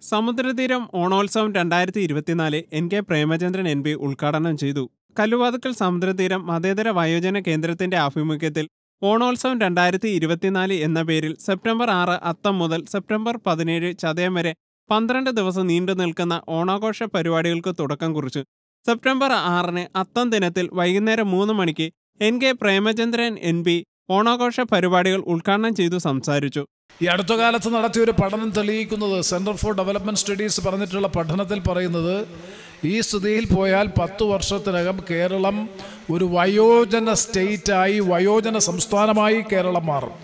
സമുദ്രതീരം ഓണോത്സവം രണ്ടായിരത്തി ഇരുപത്തിനാല് N K Premachandran M P ഉദ്ഘാടനം ചെയ്തു കല്ലുവാതുക്കൽ സമുദ്രതീരം മതേതര വയോജന കേന്ദ്രത്തിന്റെ ആഭിമുഖ്യത്തിൽ ഓണോത്സവം രണ്ടായിരത്തി ഇരുപത്തിനാല് എന്ന പേരിൽ സെപ്റ്റംബർ ആറ് അത്തം മുതൽ സെപ്റ്റംബർ പതിനേഴ് ചതയം വരെ പന്ത്രണ്ട് ദിവസം നീണ്ടു നിൽക്കുന്ന ഓണാഘോഷ പരിപാടികൾക്ക് തുടക്കം കുറിച്ചു സെപ്റ്റംബർ ആറിന് അത്തം ദിനത്തിൽ വൈകുന്നേരം മൂന്ന് മണിക്ക് N K Premachandran M P ഓണാഘോഷ പരിപാടികൾ ഉദ്ഘാടനം ചെയ്തു സംസാരിച്ചു ഈ അടുത്ത കാലത്ത് നടത്തിയ ഒരു പഠനം തെളിയിക്കുന്നത് സെൻറ്റർ ഫോർ ഡെവലപ്മെൻറ്റ് സ്റ്റഡീസ് പറഞ്ഞിട്ടുള്ള പഠനത്തിൽ പറയുന്നത് ഈ സ്ഥിതിയിൽ പോയാൽ പത്ത് വർഷത്തിനകം കേരളം ഒരു വയോജന സ്റ്റേറ്റായി വയോജന സംസ്ഥാനമായി കേരളം മാറും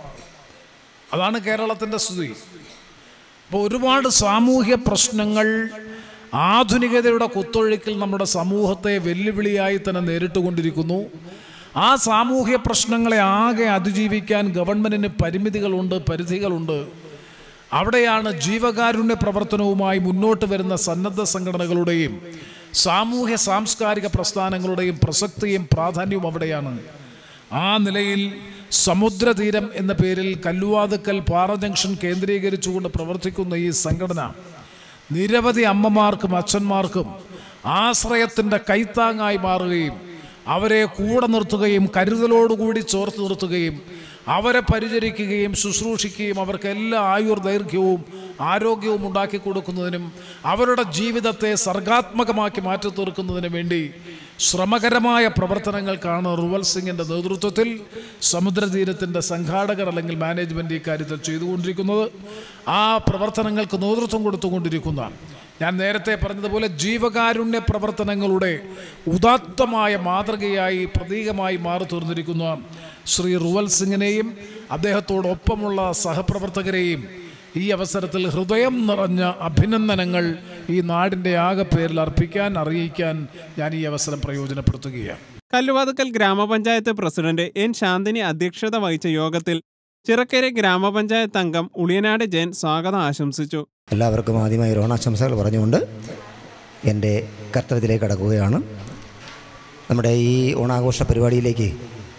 അതാണ് കേരളത്തിൻ്റെ സ്ഥിതി അപ്പോൾ ഒരുപാട് സാമൂഹ്യ പ്രശ്നങ്ങൾ ആധുനികതയുടെ കുത്തൊഴുക്കിൽ നമ്മുടെ സമൂഹത്തെ വെല്ലുവിളിയായി തന്നെ നേരിട്ടുകൊണ്ടിരിക്കുന്നു ആ സാമൂഹ്യ പ്രശ്നങ്ങളെ ആകെ അതിജീവിക്കാൻ ഗവൺമെൻറ്റിന് പരിമിതികളുണ്ട് പരിധികളുണ്ട് അവിടെയാണ് ജീവകാരുണ്യ പ്രവർത്തനവുമായി മുന്നോട്ട് വരുന്ന സന്നദ്ധ സംഘടനകളുടെയും സാമൂഹ്യ സാംസ്കാരിക പ്രസ്ഥാനങ്ങളുടെയും പ്രസക്തിയും പ്രാധാന്യവും അവിടെയാണ് ആ നിലയിൽ സമുദ്രതീരം എന്ന പേരിൽ കല്ലുവാതുക്കൽ പാറ ജംഗ്ഷൻ കേന്ദ്രീകരിച്ചുകൊണ്ട് പ്രവർത്തിക്കുന്ന ഈ സംഘടന നിരവധി അമ്മമാർക്കും അച്ഛന്മാർക്കും ആശ്രയത്തിൻ്റെ കൈത്താങ്ങായി മാറുകയും അവരെ കൂടെ നിർത്തുകയും കരുതലോടുകൂടി ചോർത്ത് നിർത്തുകയും അവരെ പരിചരിക്കുകയും ശുശ്രൂഷിക്കുകയും അവർക്ക് എല്ലാ ആയുർദൈർഘ്യവും ആരോഗ്യവും ഉണ്ടാക്കി കൊടുക്കുന്നതിനും അവരുടെ ജീവിതത്തെ സർഗാത്മകമാക്കി മാറ്റി തീർക്കുന്നതിനും വേണ്ടി ശ്രമകരമായ പ്രവർത്തനങ്ങൾക്കാണ് റുവൽ സിംഗിൻ്റെ നേതൃത്വത്തിൽ സമുദ്രതീരത്തിൻ്റെ സംഘാടകർ അല്ലെങ്കിൽ മാനേജ്മെൻറ്റ് ഇക്കാര്യത്തിൽ ചെയ്തുകൊണ്ടിരിക്കുന്നത് ആ പ്രവർത്തനങ്ങൾക്ക് നേതൃത്വം കൊടുത്തുകൊണ്ടിരിക്കുന്ന ഞാൻ നേരത്തെ പറഞ്ഞതുപോലെ ജീവകാരുണ്യ പ്രവർത്തനങ്ങളുടെ ഉദാത്തമായ മാതൃകയായി പ്രതീകമായി മാറി തീർന്നിരിക്കുന്ന ശ്രീ റുവൽ സിംഗിനെയും അദ്ദേഹത്തോടൊപ്പമുള്ള സഹപ്രവർത്തകരെയും ഈ അവസരത്തിൽ ഹൃദയം നിറഞ്ഞ അഭിനന്ദനങ്ങൾ ഈ നാടിൻ്റെ ആകെ പേരിൽ അർപ്പിക്കാൻ അറിയിക്കാൻ ഞാൻ ഈ അവസരം പ്രയോജനപ്പെടുത്തുകയാണ് കല്ലുവാതുക്കൽ ഗ്രാമപഞ്ചായത്ത് പ്രസിഡന്റ് എൻ ശാന്തിനി അധ്യക്ഷത വഹിച്ച യോഗത്തിൽ ചിറക്കര ഗ്രാമപഞ്ചായത്ത് അംഗം ഉളിയനാട് ജയൻ സ്വാഗതം ആശംസിച്ചു എല്ലാവർക്കും ആദ്യമായി ഒരു ഓണാശംസകൾ പറഞ്ഞുകൊണ്ട് എൻ്റെ കർത്തവ്യത്തിലേക്ക് കടക്കുകയാണ് നമ്മുടെ ഈ ഓണാഘോഷ പരിപാടിയിലേക്ക്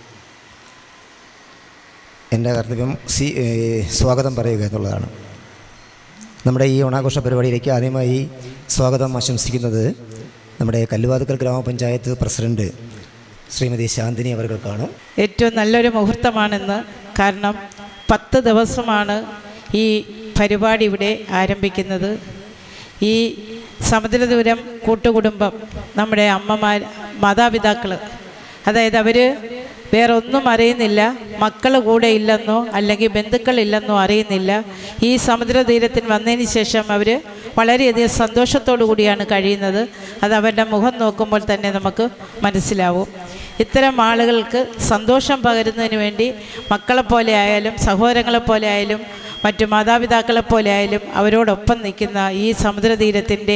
എൻ്റെ കർത്തവ്യം സി ഏ, സ്വാഗതം പറയുക എന്നുള്ളതാണ് നമ്മുടെ ഈ ഓണാഘോഷ പരിപാടിയിലേക്ക് ആദ്യമായി സ്വാഗതം ആശംസിക്കുന്നത് നമ്മുടെ കല്ലുവാതുക്കൽ ഗ്രാമപഞ്ചായത്ത് പ്രസിഡന്റ് ശ്രീമതി ശാന്തിനി അവർക്കാണ് ഏറ്റവും നല്ലൊരു മുഹൂർത്തമാണെന്ന് കാരണം പത്ത് ദിവസമാണ് ഈ പരിപാടി ഇവിടെ ആരംഭിക്കുന്നത് ഈ സമുദ്രദൂരം കൂട്ടുകുടുംബം നമ്മുടെ അമ്മമാർ മാതാപിതാക്കൾ അതായത് അവർ വേറെ ഒന്നും അറിയുന്നില്ല മക്കൾ കൂടെ ഇല്ലെന്നോ അല്ലെങ്കിൽ ബന്ധുക്കളില്ലെന്നോ അറിയുന്നില്ല ഈ സമുദ്രതീരത്തിന് വന്നതിന് ശേഷം അവർ വളരെയധികം സന്തോഷത്തോടു കൂടിയാണ് കഴിയുന്നത് അത് അവരുടെ മുഖം നോക്കുമ്പോൾ തന്നെ നമുക്ക് മനസ്സിലാവും ഇത്തരം ആളുകൾക്ക് സന്തോഷം പകരുന്നതിന് വേണ്ടി മക്കളെപ്പോലെ ആയാലും സഹോദരങ്ങളെ പോലെ ആയാലും മറ്റു മാതാപിതാക്കളെ പോലെ ആയാലും അവരോടൊപ്പം നിൽക്കുന്ന ഈ സമുദ്രതീരത്തിൻ്റെ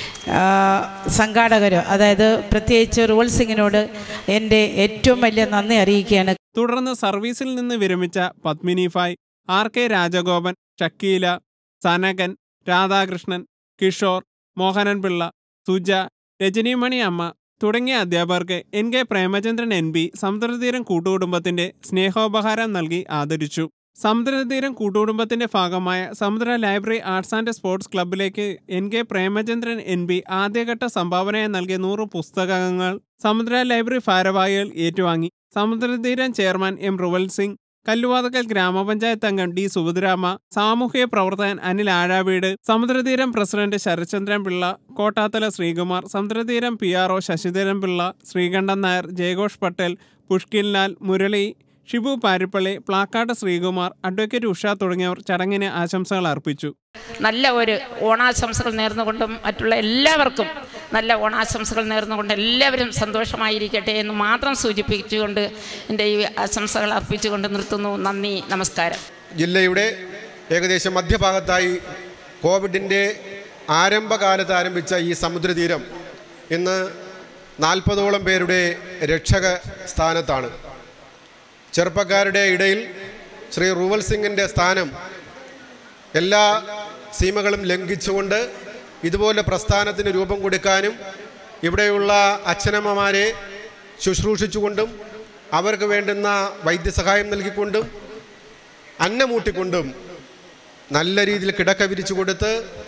സംഘാടകർ അതായത് പ്രത്യേകിച്ച് റൂൾ സിംഗിനോട് എൻ്റെ ഏറ്റവും വലിയ നന്ദി അറിയിക്കുകയാണ് തുടർന്ന് സർവീസിൽ നിന്ന് വിരമിച്ച പത്മിനി ഫായ് ആർ കെ രാജഗോപൻ ഷക്കീല സനകൻ രാധാകൃഷ്ണൻ കിഷോർ മോഹനൻ പിള്ള സുജ രജനിമണി അമ്മ തുടങ്ങിയ അധ്യാപകർക്ക് N K Premachandran M P Samudratheeram കൂട്ടുകുടുംബത്തിന്റെ സ്നേഹോപഹാരം നൽകി ആദരിച്ചു സമുദ്രതീരം കൂട്ടുകുടുംബത്തിന്റെ ഭാഗമായ Samudra library arts and sports ക്ലബിലേക്ക് N K Premachandran M P ആദ്യഘട്ട സംഭാവനയായി നൽകിയ നൂറ് പുസ്തകങ്ങൾ സമുദ്ര ലൈബ്രറി ഭാരവാഹികൾ ഏറ്റുവാങ്ങി സമുദ്രതീരം ചെയർമാൻ എം റുവൽ സിംഗ് കല്ലുവാതക്കൽ ഗ്രാമപഞ്ചായത്ത് അംഗം ഡി സുഭദ്രാമ സാമൂഹിക പ്രവർത്തകൻ Anil Azhaveedu Samudratheeram president Sarachandran Pillai Kottathala Sreekumar Samudratheeram P R O Sasidharan Pillai Sreekandan Nair ജയഘോഷ് പട്ടേൽ പുഷ്കിൻ ലാൽ മുരളി ഷിബു പാരിപ്പള്ളി പ്ലാക്കാട്ട് ശ്രീകുമാർ അഡ്വക്കേറ്റ് ഉഷ തുടങ്ങിയവർ ചടങ്ങിന് ആശംസകൾ അർപ്പിച്ചു നല്ല ഒരു ഓണാശംസകൾ നേർന്നുകൊണ്ടും മറ്റുള്ള എല്ലാവർക്കും നല്ല ഓണാശംസകൾ നേർന്നുകൊണ്ട് എല്ലാവരും സന്തോഷമായിരിക്കട്ടെ എന്ന് മാത്രം സൂചിപ്പിച്ചുകൊണ്ട് എൻ്റെ ഈ ആശംസകൾ അർപ്പിച്ചുകൊണ്ട് നിർത്തുന്നു നന്ദി നമസ്കാരം ജില്ലയുടെ ഏകദേശം മധ്യഭാഗത്തായി കോവിഡിൻ്റെ ആരംഭകാലത്ത് ആരംഭിച്ച ഈ സമുദ്രതീരം ഇന്ന് നാൽപ്പതോളം പേരുടെ രക്ഷക സ്ഥാനത്താണ് ചെറുപ്പക്കാരുടെ ഇടയിൽ ശ്രീ റൂവൽ സിംഗിൻ്റെ സ്ഥാനം എല്ലാ സീമകളും ലംഘിച്ചുകൊണ്ട് ഇതുപോലെ പ്രസ്ഥാനത്തിന് രൂപം കൊടുക്കാനും ഇവിടെയുള്ള അച്ഛനമ്മമാരെ ശുശ്രൂഷിച്ചുകൊണ്ടും അവർക്ക് വേണ്ടുന്ന വൈദ്യസഹായം നൽകിക്കൊണ്ടും അന്നമൂട്ടിക്കൊണ്ടും നല്ല രീതിയിൽ കിടക്ക വിരിച്ചു കൊടുത്ത്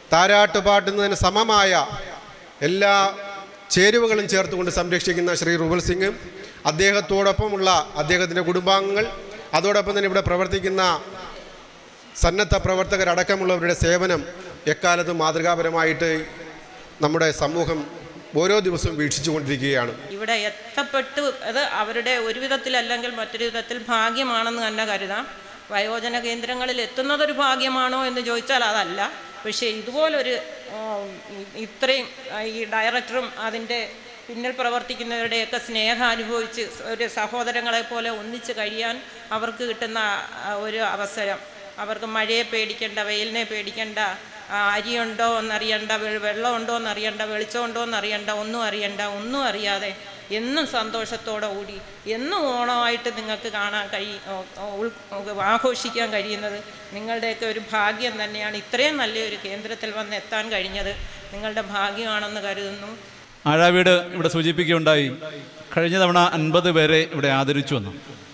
താരാട്ട് പാട്ടുന്നതിന് സമമായ എല്ലാ ചേരുവകളും ചേർത്തുകൊണ്ട് സംരക്ഷിക്കുന്ന ശ്രീ റുബൽ സിംഗ് അദ്ദേഹത്തോടൊപ്പമുള്ള അദ്ദേഹത്തിൻ്റെ കുടുംബാംഗങ്ങൾ അതോടൊപ്പം തന്നെ ഇവിടെ പ്രവർത്തിക്കുന്ന സന്നദ്ധ പ്രവർത്തകരടക്കമുള്ളവരുടെ സേവനം എക്കാലത്തും മാതൃകാപരമായിട്ട് നമ്മുടെ സമൂഹം ഓരോ ദിവസവും വീക്ഷിച്ചു കൊണ്ടിരിക്കുകയാണ് ഇവിടെ എത്തപ്പെട്ടു അത് അവരുടെ ഒരു വിധത്തിലല്ലെങ്കിൽ മറ്റൊരു വിധത്തിൽ ഭാഗ്യമാണെന്ന് തന്നെ കരുതാം വയോജന കേന്ദ്രങ്ങളിൽ എത്തുന്നതൊരു ഭാഗ്യമാണോ എന്ന് ചോദിച്ചാൽ അതല്ല പക്ഷേ ഇതുപോലൊരു ഉം, ഇത്രയും ആ, ഈ ഡയറക്ടറും അതിൻ്റെ പിന്നിൽ പ്രവർത്തിക്കുന്നവരുടെയൊക്കെ സ്നേഹം അനുഭവിച്ച് ഒരു സഹോദരങ്ങളെ പോലെ ഒന്നിച്ച് കഴിയാൻ അവർക്ക് കിട്ടുന്ന ആ, ഒരു അവസരം അവർക്ക് മഴയെ പേടിക്കേണ്ട വെയിലിനെ പേടിക്കേണ്ട ആ, അരിയുണ്ടോ എന്നറിയണ്ട വെ- വെള്ളമുണ്ടോ എന്നറിയണ്ട വെളിച്ചമുണ്ടോ എന്നറിയണ്ട ഒന്നും അറിയണ്ട ഒന്നും അറിയാതെ എന്നും സന്തോഷത്തോടെ കൂടി എന്നും ഓണമായിട്ട് നിങ്ങൾക്ക് കാണാൻ കഴി ഓ- ഓ- ഉൾ- ആഘോഷിക്കാൻ കഴിയുന്നത് നിങ്ങളുടെയൊക്കെ ഒരു ഭാഗ്യം തന്നെയാണ് ഇത്രയും നല്ലൊരു കേന്ദ്രത്തിൽ വന്ന് എത്താൻ കഴിഞ്ഞത് നിങ്ങളുടെ ഭാഗ്യമാണെന്ന് കരുതുന്നു ആഴാവീട് ഇവിടെ സൂചിപ്പിക്കുകയുണ്ടായി കഴിഞ്ഞ തവണ അൻപത് പേരെ ഇവിടെ ആദരിച്ചു വന്നു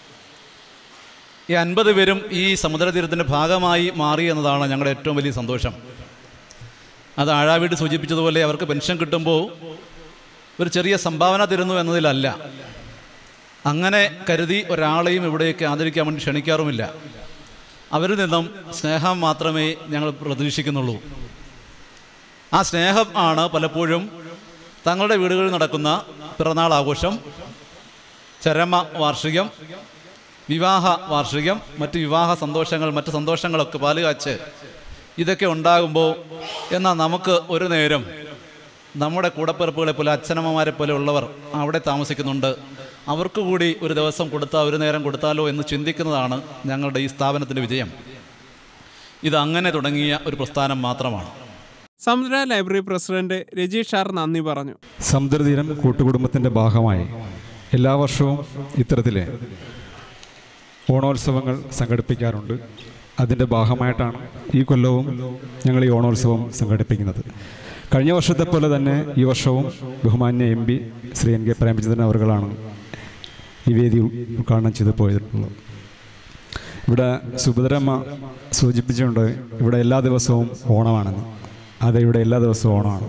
ഈ അൻപത് പേരും ഈ സമുദ്രതീരത്തിൻ്റെ ഭാഗമായി മാറി എന്നതാണ് ഞങ്ങളുടെ ഏറ്റവും വലിയ സന്തോഷം അത് ആഴാവീട് സൂചിപ്പിച്ചതുപോലെ അവർക്ക് പെൻഷൻ കിട്ടുമ്പോൾ ഒരു ചെറിയ സംഭാവന തരുന്നു എന്നതിലല്ല അങ്ങനെ കരുതി ഒരാളെയും ഇവിടേക്ക് ആദരിക്കാൻ വേണ്ടി ക്ഷണിക്കാറുമില്ല അവരിൽ നിന്നും സ്നേഹം മാത്രമേ ഞങ്ങൾ പ്രതീക്ഷിക്കുന്നുള്ളൂ ആ സ്നേഹം ആണ് പലപ്പോഴും തങ്ങളുടെ വീടുകളിൽ നടക്കുന്ന പിറന്നാൾ ആഘോഷം ചരമ വാർഷികം വിവാഹ വാർഷികം മറ്റ് വിവാഹ സന്തോഷങ്ങൾ മറ്റ് സന്തോഷങ്ങളൊക്കെ പാലുകാച്ച് ഇതൊക്കെ ഉണ്ടാകുമ്പോൾ എന്നാൽ നമുക്ക് ഒരു നേരം നമ്മുടെ കൂടപ്പിറപ്പുകളെ പോലെ അച്ഛനമ്മമാരെ പോലെ ഉള്ളവർ അവിടെ താമസിക്കുന്നുണ്ട് അവർക്ക് കൂടി ഒരു ദിവസം കൊടുത്താൽ ഒരു നേരം കൊടുത്താലോ എന്ന് ചിന്തിക്കുന്നതാണ് ഞങ്ങളുടെ ഈ സ്ഥാപനത്തിൻ്റെ വിജയം ഇത് അങ്ങനെ തുടങ്ങിയ ഒരു പ്രസ്ഥാനം മാത്രമാണ് സമുദ്ര ലൈബ്രറി പ്രസിഡന്റ് രജീഷ് ആർ നന്ദി പറഞ്ഞു സമുദ്രതീരം കൂട്ടുകുടുംബത്തിൻ്റെ ഭാഗമായി എല്ലാ വർഷവും ഇത്തരത്തിൽ ഓണോത്സവങ്ങൾ സംഘടിപ്പിക്കാറുണ്ട് അതിൻ്റെ ഭാഗമായിട്ടാണ് ഈ കൊല്ലവും ഞങ്ങൾ ഈ ഓണോത്സവം സംഘടിപ്പിക്കുന്നത് കഴിഞ്ഞ വർഷത്തെ പോലെ തന്നെ ഈ വർഷവും ബഹുമാന്യ M P Shri N K Premachandran അവർകളാണ് ഈ വേദി ഉദ്ഘാടനം ചെയ്ത് പോയിട്ടുള്ളത് ഇവിടെ സുഭദ്രമ്മ സൂചിപ്പിച്ചുകൊണ്ട് ഇവിടെ എല്ലാ ദിവസവും ഓണമാണെന്ന് അതെ ഇവിടെ എല്ലാ ദിവസവും ഓണമാണ്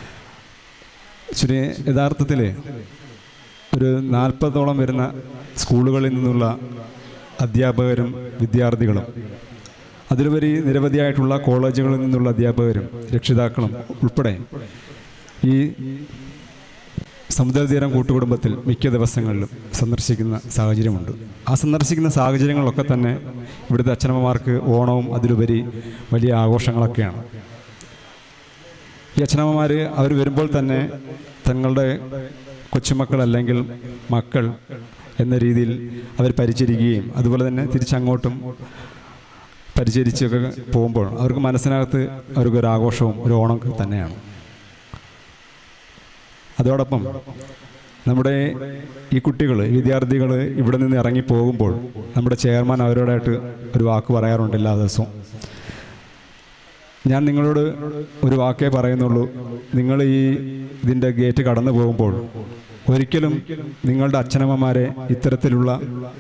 ശരി യഥാർത്ഥത്തിൽ ഒരു നാൽപ്പതോളം വരുന്ന സ്കൂളുകളിൽ നിന്നുള്ള അധ്യാപകരും വിദ്യാർത്ഥികളും അതിലുപരി നിരവധിയായിട്ടുള്ള കോളേജുകളിൽ നിന്നുള്ള അധ്യാപകരും രക്ഷിതാക്കളും ഉൾപ്പെടെ ഈ സമുദ്രതീരം കൂട്ടുകുടുംബത്തിൽ മിക്ക ദിവസങ്ങളിലും സന്ദർശിക്കുന്ന സാഹചര്യമുണ്ട് ആ സന്ദർശിക്കുന്ന സാഹചര്യങ്ങളൊക്കെ തന്നെ ഇവിടുത്തെ അച്ഛനമ്മമാർക്ക് ഓണവും അതിലുപരി വലിയ ആഘോഷങ്ങളൊക്കെയാണ് ഈ അച്ഛനമ്മമാർ അവർ വരുമ്പോൾ തന്നെ തങ്ങളുടെ കൊച്ചുമക്കൾ അല്ലെങ്കിൽ മക്കൾ എന്ന രീതിയിൽ അവർ പരിചരിക്കുകയും അതുപോലെ തന്നെ തിരിച്ചങ്ങോട്ടും പരിചരിച്ചൊക്കെ പോകുമ്പോൾ അവർക്ക് മനസ്സിനകത്ത് അവർക്കൊരു ആഘോഷവും ഒരു ഓണം തന്നെയാണ് അതോടൊപ്പം നമ്മുടെ ഈ കുട്ടികൾ വിദ്യാർത്ഥികൾ ഇവിടെ നിന്ന് ഇറങ്ങി പോകുമ്പോൾ നമ്മുടെ ചെയർമാൻ അവരോടായിട്ട് ഒരു വാക്ക് പറയാറുണ്ട് എല്ലാ ദിവസവും ഞാൻ നിങ്ങളോട് ഒരു വാക്കേ പറയുന്നുള്ളൂ നിങ്ങൾ ഈ ഇതിൻ്റെ ഗേറ്റ് കടന്നു പോകുമ്പോൾ ഒരിക്കലും നിങ്ങളുടെ അച്ഛനമ്മമാരെ ഇത്തരത്തിലുള്ള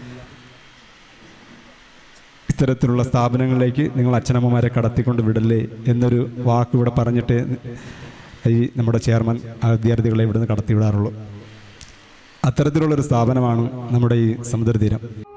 ഇത്തരത്തിലുള്ള സ്ഥാപനങ്ങളിലേക്ക് നിങ്ങൾ അച്ഛനമ്മമാരെ കടത്തിക്കൊണ്ട് വിടല്ലേ എന്നൊരു വാക്ക് ഇവിടെ പറഞ്ഞിട്ട് ഈ നമ്മുടെ ചെയർമാൻ ആ വിദ്യാർത്ഥികളെ ഇവിടുന്ന് കടത്തിവിടാറുള്ളൂ അത്തരത്തിലുള്ളൊരു സ്ഥാപനമാണ് നമ്മുടെ ഈ സമുദ്രതീരം